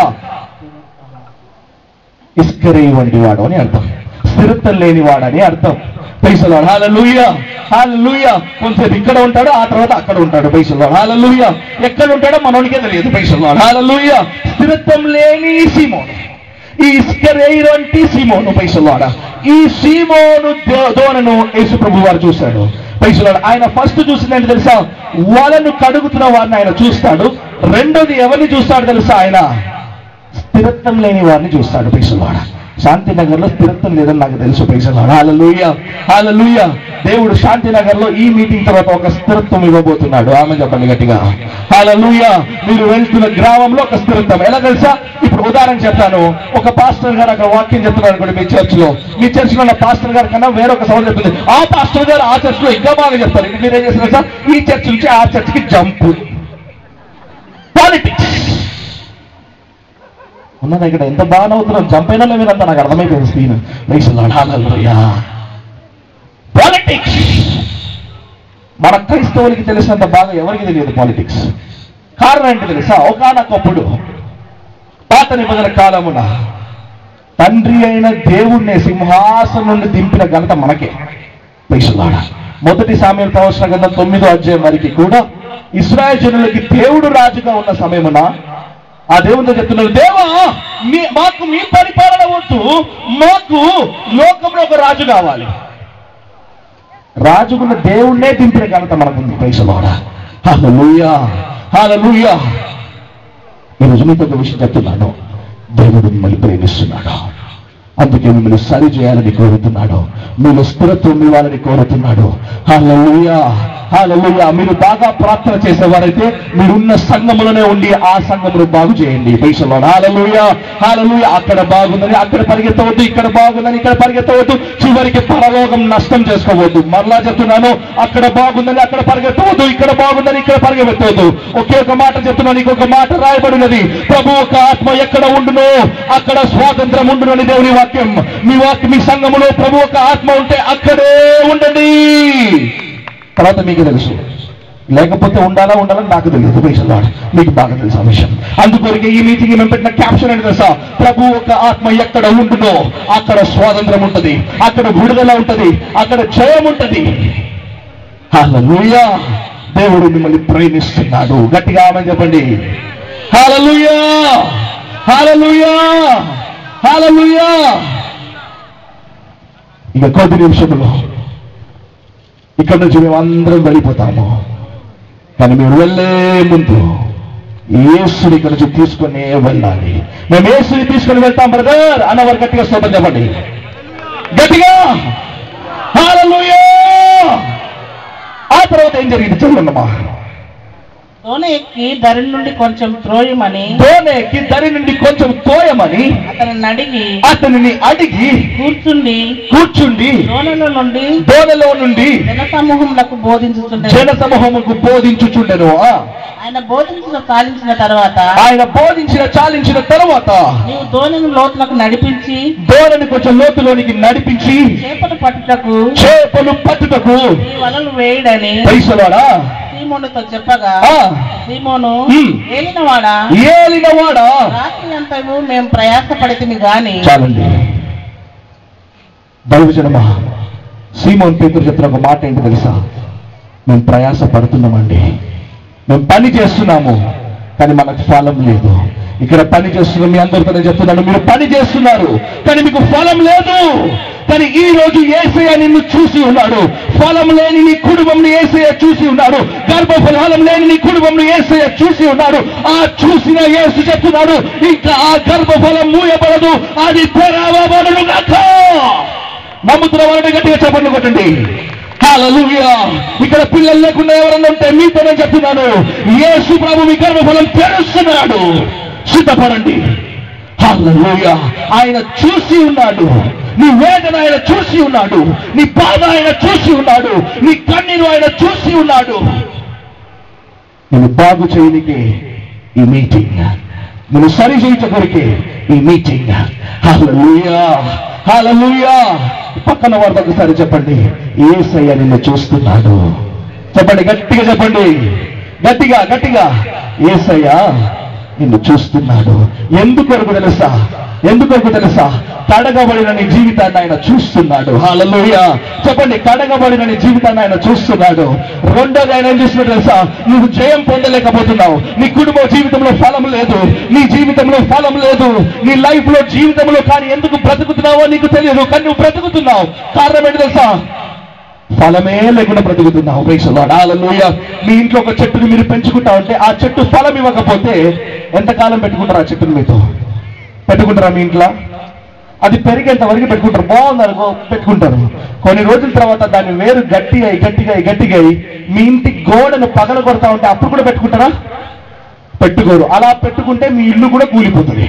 ఇస్కరే వంటి వాడు అని అర్థం స్థిరత్వం లేని వాడని అర్థం పైసలు హాలూయ హాలూయ కొంచెం ఇక్కడ ఉంటాడు ఆ తర్వాత అక్కడ ఉంటాడు పైసలు హాలూయ ఎక్కడ ఉంటాడో మనోనికే తెలియదు పైసలు హాలూయ స్థిరత్వం లేని సీమోను ఈ ఇస్కరేరు అంటే సీమోను పైసలాడ ఈ సీమోను దో- దోణను యేసు ప్రభు వారు చూశాడు పైసలాడ ఆయన ఫస్ట్ చూసిందంటే తెలుసా వాళ్ళను కడుగుతున్న వారిని ఆయన చూస్తాడు రెండోది ఎవరిని చూస్తాడు తెలుసా ఆయన స్థిరత్వం లేని వారిని చూస్తాడు పైసలాడ శాంతినగర్ లో స్థిరత్వం లేదని నాకు తెలుసు పైసలాడ హాలూయ హాలూయ దేవుడు శాంతినగర్ లో ఈ మీటింగ్ తర్వాత ఒక స్థిరత్వం ఇవ్వబోతున్నాడు ఆమె చెప్పండి గట్టిగా హాలూయ మీరు వెళ్తున్న గ్రామంలో ఒక స్థిరత్వం ఎలా తెలుసా ఇప్పుడు ఉదాహరణ చెప్తాను ఒక పాస్టర్ గారు అక్కడ వాక్యం చెప్తున్నారు అనుకోండి మీ చర్చ్ లో మీ చర్చ్ లో ఉన్న పాస్టర్ గారి కన్నా వేరొక సభ చెప్తుంది ఆ పాస్టర్ గారు ఆ చర్చ్ లో ఇంకా బాగా చెప్తారు ఇది మీరేం చేస్తున్నారు సార్ ఈ చర్చ్ నుంచి ఆ చర్చ్ కి జంప్ పాలిటిక్స్ ఉన్నది ఇక్కడ ఎంత బాగా నవ్వుతున్నాం జంప్ అయినా మీరంతా నాకు అర్థమైపోయింది స్క్రీన్ హాలూయా పాలిటిక్స్ మన క్రైస్తవులకి తెలిసినంత బాగా ఎవరికి తెలియదు పాలిటిక్స్ కారణం ఏంటి తెలుసా ఒకనొకప్పుడు పాత నిబంధన కాలమున తండ్రి అయిన దేవుణ్ణి సింహాసనం నుండి దింపిన ఘనత మనకే పైసలాడ మొదటి సామ్యం ప్రవచన గ్రంథం తొమ్మిదో అధ్యాయం వరకు కూడా ఇస్రాయల్ జనులకి దేవుడు రాజుగా ఉన్న సమయమున ఆ దేవునితో చెప్తున్నారు దేవా మీ మాకు మీ పరిపాలన వద్దు మాకు లోకంలో ఒక రాజు కావాలి రాజుకున్న దేవుణ్ణే దింపిన ఘనత మనకుంది పైసలోడ హాలూయా హాలూయా ఈరోజు మీతో ఒక విషయం చెప్తున్నాను దేవుడు మిమ్మల్ని ప్రేమిస్తున్నాడు అందుకే మిమ్మల్ని సరి చేయాలని కోరుతున్నాడు మీరు స్థిరత్వం ఇవ్వాలని కోరుతున్నాడు హాలూయా హాలూయా మీరు బాగా ప్రార్థన చేసేవారైతే మీరున్న సంఘములోనే ఉండి ఆ సంఘమును బాగు చేయండి పైసలో హాలూయా హాలూయా అక్కడ బాగుందని అక్కడ పరిగెత్తవద్దు ఇక్కడ బాగుందని ఇక్కడ పరిగెత్తవద్దు చివరికి పరలోకం నష్టం చేసుకోవద్దు మరలా చెప్తున్నాను అక్కడ బాగుందని అక్కడ పరిగెత్తవద్దు ఇక్కడ బాగుందని ఇక్కడ పరిగెత్తవద్దు ఒకే ఒక మాట చెప్తున్నాను ఇంకొక మాట రాయబడినది ప్రభు ఒక ఆత్మ ఎక్కడ ఉండునో అక్కడ స్వాతంత్రం ఉండునని దేవుని వాక్యం మీ వాక్యం మీ సంఘములో ప్రభు ఒక ఆత్మ ఉంటే అక్కడే ఉండండి తర్వాత మీకు తెలుసు లేకపోతే ఉండాలా ఉండాలని నాకు తెలియదు పైసలాడు మీకు బాగా తెలుసు ఆ విషయం అందుకొరకే ఈ మీటింగ్ మేము పెట్టిన క్యాప్షన్ ఏంటి తెలుసా ప్రభు ఒక ఆత్మ ఎక్కడ ఉండునో అక్కడ స్వాతంత్రం ఉంటది అక్కడ విడుదల ఉంటది అక్కడ జయం ఉంటది హల్లెలూయా దేవుడు మిమ్మల్ని ప్రేమిస్తున్నాడు గట్టిగా ఆమె చెప్పండి హల్లెలూయా హల్లెలూయా హల్లెలూయా ఇక కొద్ది నిమిషంలో ఇక్కడ నుంచి మేము అందరం వెళ్ళిపోతాము కానీ మీరు వెళ్ళే ముందు యేసుని ఇక్కడ నుంచి తీసుకొని వెళ్ళాలి మేము యేసుని తీసుకొని వెళ్తాం బ్రదర్ అన్నవారు గట్టిగా స్తోత్రం చెప్పండి గట్టిగా హల్లెలూయా ఆ తర్వాత ఏం జరిగింది చూడమ్మా దోణ ఎక్కి దరి నుండి కొంచెం త్రోయమని దోణెక్కి దరి నుండి కొంచెం తోయమని అతనిని అడిగి అతనిని అడిగి కూర్చుండి కూర్చుండి దోణల నుండి దోణలో నుండి జన సమూహములకు బోధించుతుండే జన సమూహముకు బోధించుచుండెను ఆ, ఆయన బోధించిన సాధించిన తర్వాత ఆయన బోధించిన చాలించిన తరువాత నీవు దోణిని లోతులకు నడిపించి దోణని కొంచెం లోతులోనికి నడిపించి చేపలు పట్టుటకు చేపలు పట్టుటకు నీ వలలు వేయడని పైసలాడా సీమోనుతో చెప్పగా ఆ, సీమోను హ్మ్. ఏలినవాడా ఏలినవాడా రాత్రి అంతము మేము ప్రయాసపడితిమి గాని చాలండి దైవజనమా సీమోన్ పేతురు చెప్తున్న ఒక మాట ఏంటి తెలుసా మేము ప్రయాస పడుతున్నామండి మేము పని చేస్తున్నాము కానీ మనకు ఫలం లేదు ఇక్కడ పని చేస్తున్న మీ అందరితో నేను చెప్తున్నాను మీరు పని చేస్తున్నారు కానీ మీకు ఫలం లేదు కానీ ఈ రోజు ఏసయ్య నిన్ను చూసి ఉన్నాడు ఫలం లేని నీ కుటుంబంని ఏసయ్య చూసి ఉన్నాడు గర్భఫలం లేని నీ కుటుంబంని ఏసయ్య చూసి ఉన్నాడు ఆ చూసిన యేసు చెప్తున్నాడు ఇంకా ఆ గర్భఫలం మూయబడదు అది తెరవబడను గాక నమ్ముతున్న వారిని గట్టిగా చెప్పండి కొట్టండి హల్లెలూయా ఇక్కడ పిల్లలు లేకుండా ఎవరన్నా ఉంటే మీతో నేను చెప్తున్నాను యేసు ప్రభు మీ గర్భఫలం తెరుస్తున్నాడు సిద్ధపడండి హల్లెలూయా ఆయన చూసి ఉన్నాడు నీ వేదన ఆయన చూసి ఉన్నాడు నీ బాధ ఆయన చూసి ఉన్నాడు నీ కన్నీరు ఆయన చూసి ఉన్నాడు నేను బాగు చేయనికే ఈ మీటింగ్ నేను సరి చేయించకొరికే ఈ మీటింగ్ హల్లెలూయా హల్లెలూయా పక్కన వారితో ఒకసారి చెప్పండి ఏసయ్య నిన్ను చూస్తున్నాడు చెప్పండి గట్టిగా చెప్పండి గట్టిగా గట్టిగా ఏసయ్య నిన్ను చూస్తున్నాడు ఎందుకొరకు తెలుసా ఎందుకొరకు తెలుసా కడగబడిన నీ జీవితాన్ని ఆయన చూస్తున్నాడు హల్లెలూయా చెప్పండి కడగబడిన నీ జీవితాన్ని ఆయన చూస్తున్నాడు రెండోది ఆయన ఏం చూస్తున్నాడు తెలుసా నువ్వు జయం పొందలేకపోతున్నావు నీ కుటుంబ జీవితంలో ఫలం లేదు నీ జీవితంలో ఫలం లేదు నీ లైఫ్ లో జీవితంలో కానీ ఎందుకు బ్రతుకుతున్నావో నీకు తెలియదు కానీ నువ్వు బ్రతుకుతున్నావు కారణం ఏంటి తెలుసా ఫలమే లేకుండా బ్రతుకుతున్నావు ప్రేక్షలాడాలలోయ మీ ఇంట్లో ఒక చెట్టుని మీరు పెంచుకుంటా ఉంటే ఆ చెట్టు ఫలం ఇవ్వకపోతే ఎంతకాలం పెట్టుకుంటారు ఆ చెట్టుని మీతో పెట్టుకుంటారా మీ ఇంట్లో అది పెరిగేంత వరకు పెట్టుకుంటారు బాగుంది అనుకో పెట్టుకుంటారు కొన్ని రోజుల తర్వాత దాన్ని వేరు గట్టిగా అయి, గట్టిగా అయి, గట్టిగా అయి, మీ ఇంటి గోడను పగల కొడతా ఉంటే అప్పుడు కూడా పెట్టుకుంటారా పెట్టుకోరు అలా పెట్టుకుంటే మీ ఇల్లు కూడా కూలిపోతుంది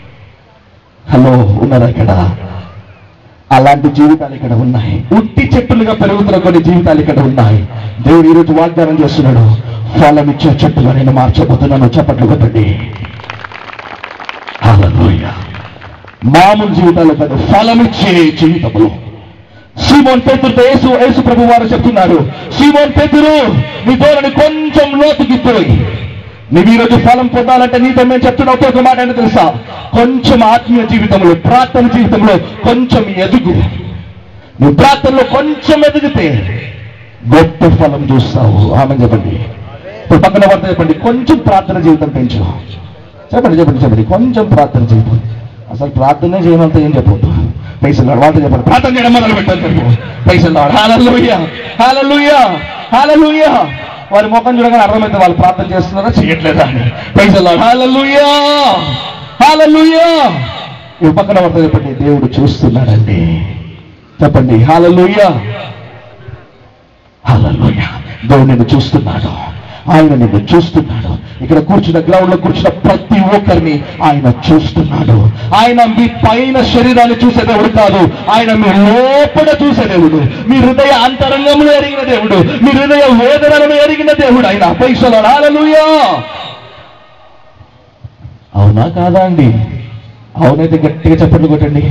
హలో ఉన్నారా ఇక్కడ అలాంటి జీవితాలు ఇక్కడ ఉన్నాయి ఉట్టి చెట్టులుగా పెరుగుతున్న కొన్ని జీవితాలు ఇక్కడ ఉన్నాయి దేవుడు ఈరోజు వాగ్దానం చేస్తున్నాడు ఫలం ఇచ్చే చెట్టుగా నేను మార్చబోతున్నాను చప్పట్లు కొట్టండి హల్లెలూయా మామూలు జీవితాలు కాదు ఫలమిచ్చే జీవితంలో సీమోన్ పేతురుతో యేసు యేసు ప్రభు వారు చెప్తున్నారు సీమోన్ పేతురు నీ ధోరణి కొంచెం లోతుకి పోయి నువ్వు ఈరోజు ఫలం పొందాలంటే నీతో మేము చెప్తున్న ఒకే ఒక మాట ఏంటో తెలుసా కొంచెం ఆత్మీయ జీవితంలో ప్రార్థన జీవితంలో కొంచెం ఎదుగు నువ్వు ప్రార్థనలో కొంచెం ఎదిగితే గొప్ప ఫలం చూస్తావు ఆమె చెప్పండి ఇప్పుడు పక్కన వార్త చెప్పండి కొంచెం ప్రార్థన జీవితం పెంచు చెప్పండి చెప్పండి చెప్పండి కొంచెం ప్రార్థన జీవితం అసలు ప్రార్థనే చేయమంత ఏం చెప్పొద్దు పైసలు వాళ్ళతో చెప్పండి ప్రార్థన చేయడం మొదలు పెట్టారు చెప్పు పైసలు హాలూయ హాలూయ హాలూయ వారి ముఖం చూడగానే అర్థమైతే వాళ్ళు ప్రార్థన చేస్తున్నారా చేయట్లేదా అని పైసలు హాలూయ హాలూయ ఈ పక్కన వార్త చెప్పండి దేవుడు చూస్తున్నాడండి చెప్పండి హాలూయ హల్లెలూయా దేవుడు నిన్ను చూస్తున్నాడు ఆయన నిన్ను చూస్తున్నాడు ఇక్కడ కూర్చున్న గ్రౌండ్ లో కూర్చున్న ప్రతి ఒక్కరిని ఆయన చూస్తున్నాడు ఆయన మీ పైన శరీరాన్ని చూసే దేవుడు కాదు ఆయన మీ లోపల చూసే దేవుడు మీ హృదయ అంతరంగంలో ఎరిగిన దేవుడు మీ హృదయ వేదనలను ఎరిగిన దేవుడు ఆయన పైసలు హల్లెలూయా అవునా కాదా అండి అవునైతే గట్టిగా చప్పట్లు కొట్టండి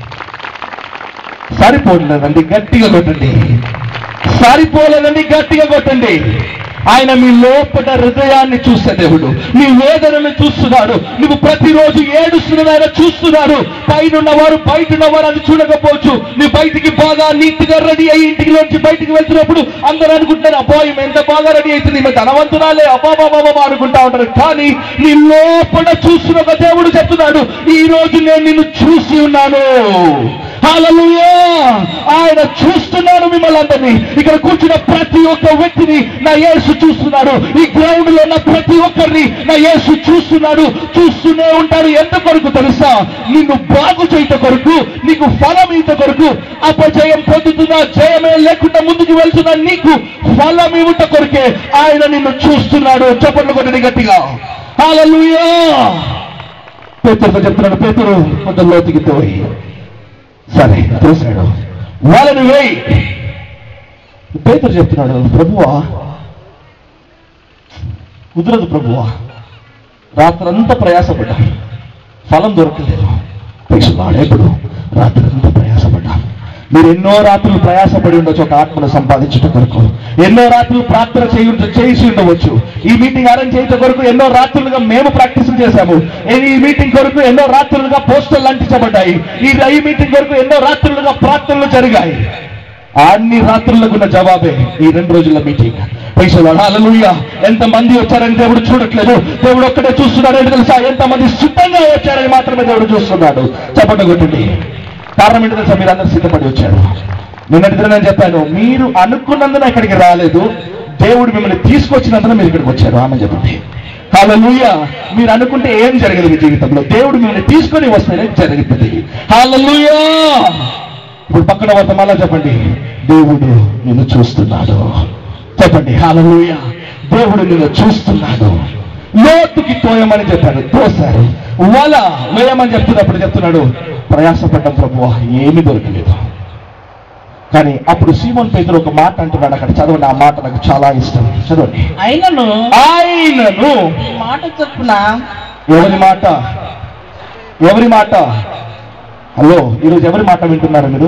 సరిపోలేదండి గట్టిగా కొట్టండి సరిపోలేదండి గట్టిగా కొట్టండి ఆయన మీ లోపల హృదయాన్ని చూసే దేవుడు నీ వేదనను చూస్తున్నాడు నువ్వు ప్రతిరోజు ఏడుస్తున్నది ఆయన చూస్తున్నాడు పైన ఉన్నవారు బయట ఉన్నవారు అది చూడకపోవచ్చు నీ బయటికి బాగా నీట్గా రెడీ అయ్యి ఇంటికి నుంచి బయటికి వెళ్తున్నప్పుడు అందరూ అనుకుంటారు అబ్బా ఈమె ఎంత బాగా రెడీ అవుతుంది ఈమె ధనవంతురాలే అబ్బా బాబా బాబా అనుకుంటా ఉంటారు కానీ నీ లోపల చూస్తున్న ఒక దేవుడు చెప్తున్నాడు ఈ రోజు నేను నిన్ను చూసి ఉన్నాను హల్లెలూయా ఆయన చూస్తున్నాడు మిమ్మల్ని అందరినీ ఇక్కడ కూర్చున్న ప్రతి ఒక్క వ్యక్తిని నా యేసు చూస్తున్నాడు ఈ గ్రౌండ్ లో ఉన్న ప్రతి ఒక్కరిని నా యేసు చూస్తున్నాడు చూస్తూనే ఉంటాడు ఎంత కొరకు తెలుసా నిన్ను బాగు చేయట కొరకు నీకు ఫలం ఈత కొరకు అపజయం పొందుతున్నా జయమే లేకుండా ముందుకు వెళ్తున్నా నీకు ఫలం ఇవ్వట కొరకే ఆయన నిన్ను చూస్తున్నాడు చప్పట్లు కొట్టండి గట్టిగా హల్లెలూయా పేతురుతో చెప్తున్నాడు పేతురు కొంత లోతుకి తోయి సరే తోసాడు వాళ్ళని వేయి పేతురు చెప్తున్నాడు ప్రభువా కుదరదు ప్రభువా రాత్రంతా ప్రయాసపడ్డా ఫలం దొరకలేదు పైసలు ఎప్పుడు రాత్రంతా ప్రయాసపడ్డా మీరు ఎన్నో రాత్రులు ప్రయాసపడి ఉండొచ్చు ఒక ఆత్మను సంపాదించుట కొరకు ఎన్నో రాత్రులు ప్రార్థన చేయి ఉండ- చేసి ఉండవచ్చు ఈ మీటింగ్ అరేంజ్ చేయట కొరకు ఎన్నో రాత్రులుగా మేము ప్రాక్టీస్ చేశాము ఈ- ఈ మీటింగ్ కొరకు ఎన్నో రాత్రులుగా పోస్టర్లు అంటించబడ్డాయి ఈ ఈ మీటింగ్ కొరకు ఎన్నో రాత్రులుగా ప్రార్థనలు జరిగాయి అన్ని రాత్రులకు ఉన్న జవాబే ఈ రెండు రోజుల మీటింగ్ పైసలు హల్లెలూయ ఎంత మంది వచ్చారని దేవుడు చూడట్లేదు దేవుడు ఒక్కడే చూస్తున్నాడు ఏంటి తెలుసా ఎంత మంది సిద్ధంగా వచ్చారని మాత్రమే దేవుడు చూస్తున్నాడు చెప్పండి కొట్టండి కారణం ఏంటి తెలుసా మీరు అందరు సిద్ధపడి వచ్చారు నిన్నటి దిన నేను చెప్పాను మీరు అనుకున్నందున ఇక్కడికి రాలేదు దేవుడు మిమ్మల్ని తీసుకొచ్చినందున మీరు ఇక్కడికి వచ్చారు ఆమె చెప్పండి హాలూయ మీరు అనుకుంటే ఏం జరగదు మీ జీవితంలో దేవుడు మిమ్మల్ని తీసుకొని వస్తేనే జరుగుతుంది హాలూయా ఇప్పుడు పక్కన వద్ద మళ్ళా చెప్పండి దేవుడు నిన్ను చూస్తున్నాడు చెప్పండి హాలూయ దేవుడు నిన్ను చూస్తున్నాడు లోతుకి తోయమని చెప్పాడు తోశారు వల వేయమని చెప్తున్నప్పుడు చెప్తున్నాడు ప్రయాసపడ్డం ప్రభు ఏమీ దొరకలేదు కానీ అప్పుడు సీమోన్ పేదరు ఒక మాట అంటున్నాడు అక్కడ చదవండి ఆ మాట నాకు చాలా ఇష్టం చదవండి అయినను ఆయనను ఈ మాట చొప్పున ఎవరి మాట ఎవరి మాట హలో ఈరోజు ఎవరి మాట వింటున్నారు మీరు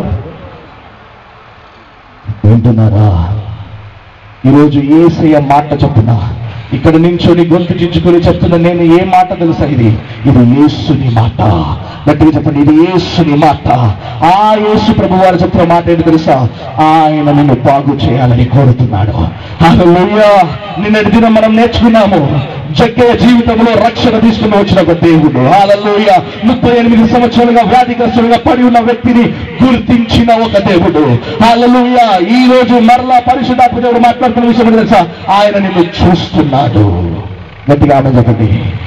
వింటున్నారా ఈరోజు ఏసయ్య మాట చెప్తున్నా ఇక్కడ నించొని గొంతు చించుకొని చెప్తున్నా నేను ఏ మాట తెలుసా ఇది ఇది యేసుని మాట గట్టిగా చెప్పండి ఇది యేసుని మాట ఆ యేసు ప్రభు వారు చెప్తున్న మాట ఏంటి తెలుసా ఆయన నిన్ను బాగు చేయాలని కోరుతున్నాడు హల్లెలూయా నిన్నటి దినం మనం నేర్చుకున్నాము జగ్గయ్య జీవితంలో రక్షణ తీసుకుని వచ్చిన ఒక దేవుడు హాలలోయ ముప్పై ఎనిమిది సంవత్సరాలుగా వ్యాధిగ్రస్తులుగా పడి ఉన్న వ్యక్తిని గుర్తించిన ఒక దేవుడు హాలలోయ ఈ రోజు మరలా పరిశుద్ధాత్మ దేవుడు మాట్లాడుతున్న విషయం ఏంటో తెలుసా ఆయన నిన్ను చూస్తున్నాడు గట్టిగా ఆమె చెప్పండి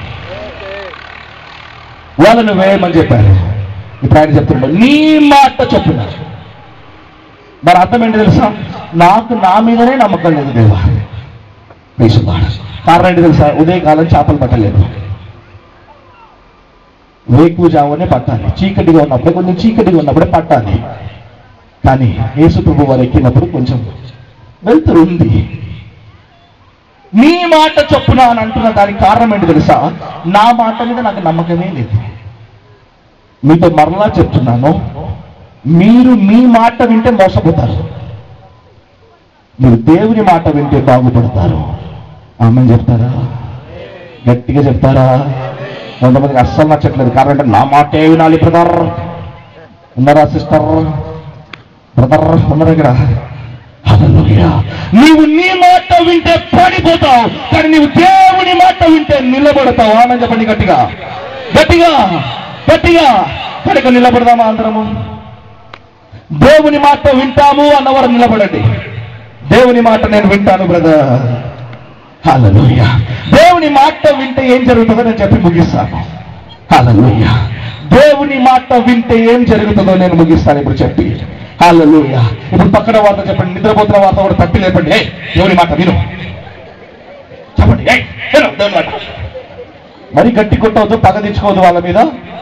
వాళ్ళను వేయమని చెప్పారు ఇప్పుడు ఆయన చెప్తున్నాడు నీ మాట చెప్తున్నారు మరి అర్థం ఏంటి తెలుసా నాకు నా మీదనే నమ్మకం లేదు దేవా వేసుకున్నాడు కారణం ఏంటి తెలుసా ఉదయకాలం చేపలు పట్టలేదు వేకుజామునే పట్టాలి చీకటిగా ఉన్నప్పుడే కొంచెం చీకటిగా ఉన్నప్పుడే పట్టాలి కానీ యేసు ప్రభు వారు ఎక్కినప్పుడు కొంచెం వెళ్తురు ఉంది నీ మాట చొప్పున అని అంటున్న దానికి కారణం ఏంటి తెలుసా నా మాట మీద నాకు నమ్మకమే లేదు మీతో మరలా చెప్తున్నాను మీరు మీ మాట వింటే మోసపోతారు మీరు దేవుని మాట వింటే బాగుపడతారు ఆమె చెప్తారా గట్టిగా చెప్తారా కొంతమందికి అస్సలు నచ్చట్లేదు కారణం అంటే నా మాటే వినాలి బ్రదర్ ఉన్నారా సిస్టర్ బ్రదర్ ఉన్నారు ఇక్కడ హల్లెలూయా. నీవు నీ మాట వింటే పడిపోతావు కానీ నీవు దేవుని మాట వింటే నిలబడతావు ఆమె చెప్పండి గట్టిగా గట్టిగా గట్టిగా కనుక నిలబడదామా అందరము దేవుని మాట వింటాము అన్నవారు నిలబడండి దేవుని మాట నేను వింటాను బ్రదర్ హల్లెలూయ దేవుని మాట వింటే ఏం జరుగుతుందో నేను చెప్పి ముగిస్తాను హల్లెలూయ దేవుని మాట వింటే ఏం జరుగుతుందో నేను ముగిస్తాను ఇప్పుడు చెప్పి హల్లెలూయ ఇప్పుడు పక్కన వార్త చెప్పండి నిద్రపోతున్న వార్త కూడా తప్పి లేపండి "ఏయ్, దేవుని మాట విను చెప్పండి "ఏయ్, విను దేవుని మాట మరి గట్టి కొట్టవద్దు పగ తెచ్చుకోవద్దు వాళ్ళ మీద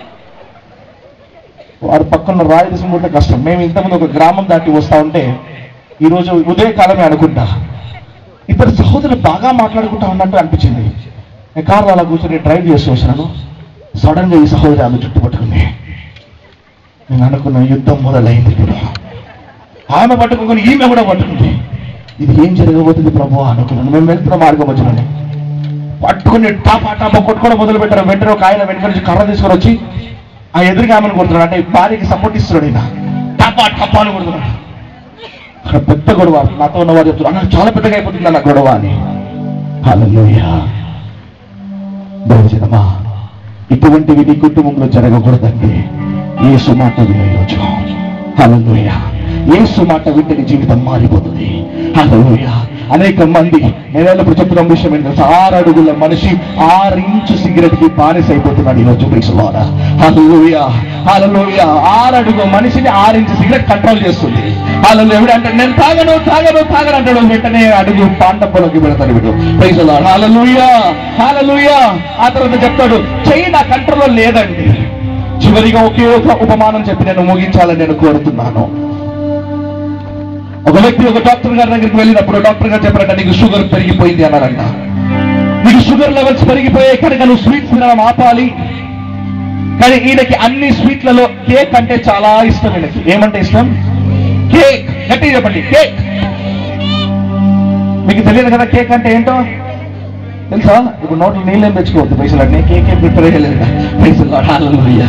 వారు పక్కన రాయలసీమ ఉంటే కష్టం మేము ఇంతకుముందు ఒక గ్రామం దాటి వస్తా ఉంటే ఈరోజు ఉదయకాలమే అనుకుంటా ఇద్దరు సహోదరులు బాగా మాట్లాడుకుంటా ఉన్నట్టు అనిపించింది నేను కార్లో అలా కూర్చొని డ్రైవ్ చేస్తూ వచ్చినాను సడన్ గా ఈ సహోదరి ఆమె చుట్టు పట్టుకుంది నేను అనుకున్న యుద్ధం మొదలైంది ఇప్పుడు ఆమె పట్టుకుని ఈమె కూడా పట్టుకుంది ఇది ఏం జరగబోతుంది ప్రభు అనుకున్నాను మేము వెళ్తున్న మార్గం వచ్చినాను పట్టుకుని టాపా టాపా కొట్టుకోవడం మొదలు పెట్టారు వెంటనే ఒక ఆయన వెనక నుంచి కర్ర తీసుకొని వచ్చి ఆ ఎదురుగా ఆమెను కొడుతున్నాడు అంటే భార్యకి సపోర్ట్ ఇస్తున్నాడు ఈయన టపా టపా అని కొడుతున్నాడు అక్కడ పెద్ద గొడవ నాతో ఉన్నవారు చెప్తున్నారు అన్న చాలా పెద్దగా అయిపోతుంది అన్న గొడవ అని హల్లెలూయా దయచేదమ్మా ఇటువంటివి నీ కుటుంబంలో జరగకూడదండి యేసు మాట వినే రోజు హల్లెలూయ యేసు మాట వింటే నీ జీవితం మారిపోతుంది హల్లెలూయ అనేక మంది నేను ఎల్లప్పుడు చెప్తున్న విషయం ఏంటి తెలుసా ఆరు అడుగుల మనిషి ఆరు ఇంచు సిగరెట్ కి బానిస అయిపోతున్నాడు ఈరోజు ప్రేక్షవాడ హల్లెలూయ హల్లెలూయ ఆరు అడుగు మనిషిని ఆరు ఇంచు సిగరెట్ కంట్రోల్ చేస్తుంది హల్లెలూయ ఎవడు అంటే నేను తాగను తాగను తాగను అంటాడు వెంటనే అడుగు పాండపులకి పెడతాడు వీడు ప్రేక్షవాడ హల్లెలూయ హల్లెలూయ ఆ తర్వాత చెప్తాడు చెయ్యి నా కంట్రోల్లో లేదండి చివరిగా ఒకే ఒక ఉపమానం చెప్పి నేను ముగించాలని నేను కోరుతున్నాను ఒక వ్యక్తి ఒక డాక్టర్ గారి దగ్గరికి వెళ్ళినప్పుడు డాక్టర్ గారు చెప్పారంట నీకు షుగర్ పెరిగిపోయింది అన్నారంట నీకు షుగర్ లెవెల్స్ పెరిగిపోయాయి కనుక నువ్వు స్వీట్స్ తినడం ఆపాలి కానీ ఈయనకి అన్ని స్వీట్లలో కేక్ అంటే చాలా ఇష్టం ఈయనకి ఏమంటే ఇష్టం కేక్ గట్టిగా చెప్పండి కేక్ మీకు తెలియదు కదా కేక్ అంటే ఏంటో తెలుసా ఇప్పుడు నోట్లో నీళ్ళు ఏం తెచ్చుకోవద్దు పైసలు అంటే కేక్ ఏం ప్రిపేర్ చేయలేదు పైసలు హల్లెలూయా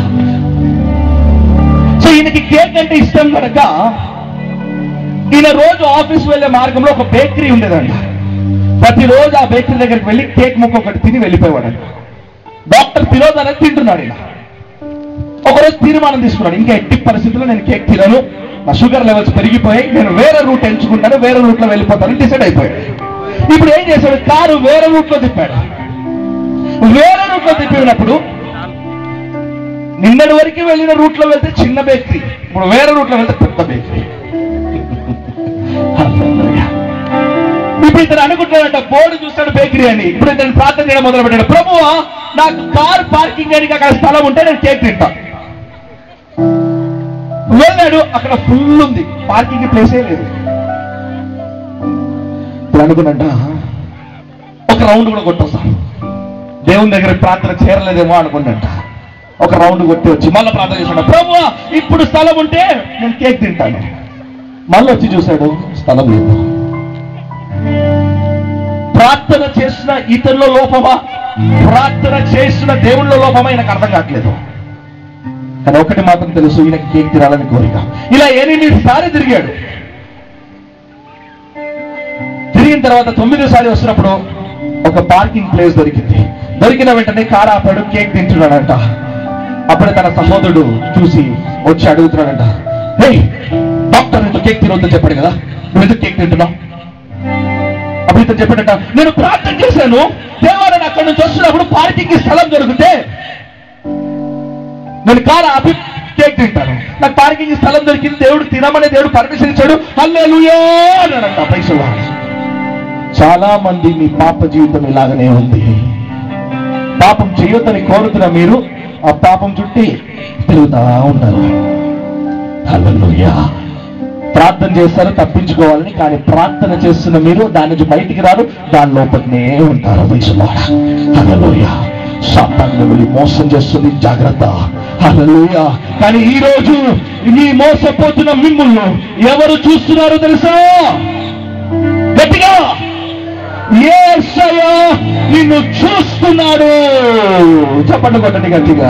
సో ఈయనకి కేక్ అంటే ఇష్టం కనుక ఈయన రోజు ఆఫీస్ వెళ్ళే మార్గంలో ఒక బేకరీ ఉండేదంట ప్రతిరోజు ఆ బేకరీ దగ్గరికి వెళ్ళి కేక్ ముక్క ఒకటి తిని వెళ్ళిపోయేవాడంట డాక్టర్ ఫిరోజ్ అనేది తింటున్నాడు ఈయన ఒకరోజు తీర్మానం తీసుకున్నాడు ఇంకా ఎట్టి పరిస్థితుల్లో నేను కేక్ తినను నా షుగర్ లెవెల్స్ పెరిగిపోయాయి నేను వేరే రూట్ ఎంచుకుంటాను వేరే రూట్ లో వెళ్ళిపోతానని డిసైడ్ అయిపోయాడు ఇప్పుడు ఏం చేశాడు కారు వేరే రూట్ లో తిప్పాడు వేరే రూట్ లో తిప్పినప్పుడు నిన్నటి వరకు వెళ్ళిన రూట్ లో వెళ్తే చిన్న బేకరీ ఇప్పుడు వేరే రూట్ లో వెళ్తే పెద్ద బేకరీ హల్లెలూయా. ఇప్పుడు ఇతను అనుకుంటాడంట బోర్డు చూస్తాడు బేకరీ అని ఇప్పుడు ఇతను ప్రార్థన చేయడం మొదలు పెట్టాడు ప్రభువా నాకు కార్ పార్కింగ్ చేయడానికి అక్కడ స్థలం ఉంటే నేను కేక్ తింటా వెళ్ళాడు అక్కడ ఫుల్ ఉంది పార్కింగ్ ప్లేసే లేదు ఇప్పుడు అనుకున్నట్ట ఒక రౌండ్ కూడా కొట్టొస్తాం దేవుని దగ్గర ప్రార్థన చేరలేదేమో అనుకున్నట్ట ఒక రౌండ్ కొట్టి వచ్చి మళ్ళీ ప్రార్థన చేశాడు ప్రభు ఇప్పుడు స్థలం ఉంటే నేను కేక్ తింటాను మళ్ళీ వచ్చి చూశాడు స్థలం లేదు ప్రార్థన చేసిన ఇతరుల లోపమా ప్రార్థన చేసిన దేవుళ్ళ లోపమా ఈయనకు అర్థం కావట్లేదు కానీ ఒకటి మాత్రం తెలుసు ఈయనకి కేక్ తినాలని కోరిక ఇలా ఎనిమిది సార్లు తిరిగాడు తిరిగిన తర్వాత తొమ్మిదో సారి వస్తున్నప్పుడు ఒక పార్కింగ్ ప్లేస్ దొరికింది దొరికిన వెంటనే కారు ఆపాడు కేక్ తింటున్నాడంట అప్పుడే తన సహోదరుడు చూసి వచ్చి అడుగుతున్నాడంట హే డాక్టర్ నీతో కేక్ తినొద్దని చెప్పాడు కదా నువ్వు ఎందుకు కేక్ తింటున్నావు అప్పుడు ఇతను చెప్పాడట నేను ప్రార్థన చేశాను దేవాలయం అక్కడి నుంచి వస్తున్నప్పుడు పార్కింగ్ కి స్థలం దొరికితే నేను కారు ఆపి కేక్ తింటాను నాకు పార్కింగ్ కి స్థలం దొరికింది దేవుడు తినమని దేవుడు పర్మిషన్ ఇచ్చాడు హల్లెలూయా అన్నాడంట పైసలు చాలా మంది మీ పాప జీవితం ఇలాగనే ఉంది పాపం చేయొద్దని కోరుతున్న మీరు ఆ పాపం చుట్టి తిరుగుతా ఉంటారు హల్లెలూయా ప్రార్థన చేస్తారు తప్పించుకోవాలని కానీ ప్రార్థన చేస్తున్న మీరు దాని నుంచి బయటికి రారు దాని లోపలనే ఉంటారు వయసులో హల్లెలూయా సాతాను వెళ్ళి మోసం చేస్తుంది జాగ్రత్త హల్లెలూయా కానీ ఈ రోజు ఈ మోసపోతున్న మిమ్ముళ్ళు ఎవరు చూస్తున్నారో తెలుసా గట్టిగా యేసయ్య నిన్ను చూస్తున్నాడు చెప్పండి కొట్టండి గట్టిగా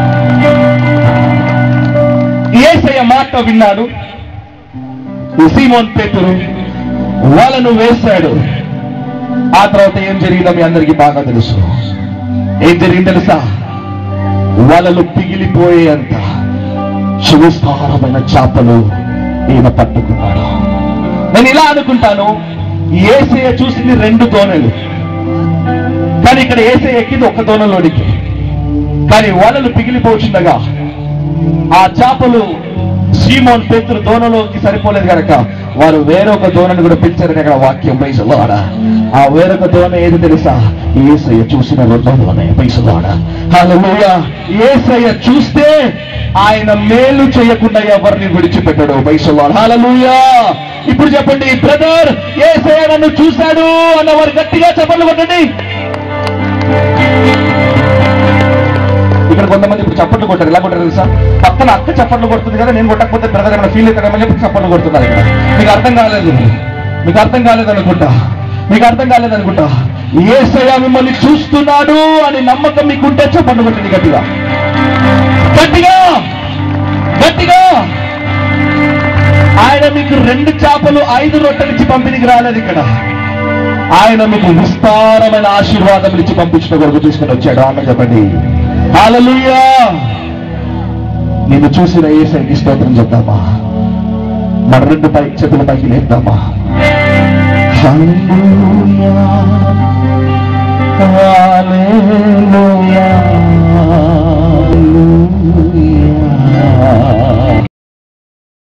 ఏసయ్య మాట విన్నాడు ఈ సీమోన్ పేతురు వాళ్ళను వేశాడు ఆ తర్వాత ఏం జరిగిందో మీ అందరికీ బాగా తెలుసు ఏం జరిగింది తెలుసా వలలు పిగిలిపోయేంత సువిస్తారమైన చేపలు ఈయన పట్టుకున్నాడు నేను ఇలా అనుకుంటాను ఏసయ్య చూసింది రెండు దోణలు కానీ ఇక్కడ ఏసయ్య ఎక్కింది ఒక దోణలోనికి కానీ వలలు పిగిలిపోచుండగా ఆ చేపలు సీమోన్ పేతురు దోణలోకి సరిపోలేదు కనుక వారు వేరొక దోణను కూడా పిలిచారని అక్కడ వాక్యం పైసలాడ ఆ వేరొక దోణ ఏది తెలుసా ఏసయ్య చూసిన రెండో దోణ పైసలాడ హల్లెలూయ ఏసయ్య చూస్తే ఆయన మేలు చేయకుండా ఎవరిని విడిచిపెట్టడు పైసలాడ హల్లెలూయ ఇప్పుడు చెప్పండి బ్రదర్ ఏసయ్య నన్ను చూశాడు అన్న వారు గట్టిగా చెప్పండి కొట్టండి ఇక్కడ కొంతమంది ఇప్పుడు చప్పట్లు కొట్టారు ఎలా కొట్టారు తెలుసా పక్కన అక్క చప్పట్లు కొడుతుంది కదా నేను కొట్టకపోతే బ్రదర్ ఏమైనా ఫీల్ అవుతాడేమని చెప్పి చప్పట్లు కొడుతున్నారు ఇక్కడ మీకు అర్థం కాలేదు మీకు అర్థం కాలేదు అనుకుంటా మీకు అర్థం కాలేదు అనుకుంటా ఏసయ్య మిమ్మల్ని చూస్తున్నాడు అని నమ్మకం మీకుంటే చప్పట్లు కొట్టండి గట్టిగా గట్టిగా గట్టిగా ఆయన మీకు రెండు చేపలు ఐదు రొట్టెలు ఇచ్చి పంపిణీకి రాలేదు ఇక్కడ ఆయన మీకు విస్తారమైన ఆశీర్వాదం ఇచ్చి పంపించిన కొరకు తీసుకుని వచ్చాడు అన్న చెప్పండి హల్లెలూయా నిన్ను చూసిన ఏసైకి స్తోత్రం చెప్తామా మన రెండు పై చేతుల పైకి లేద్దామా హల్లెలూయా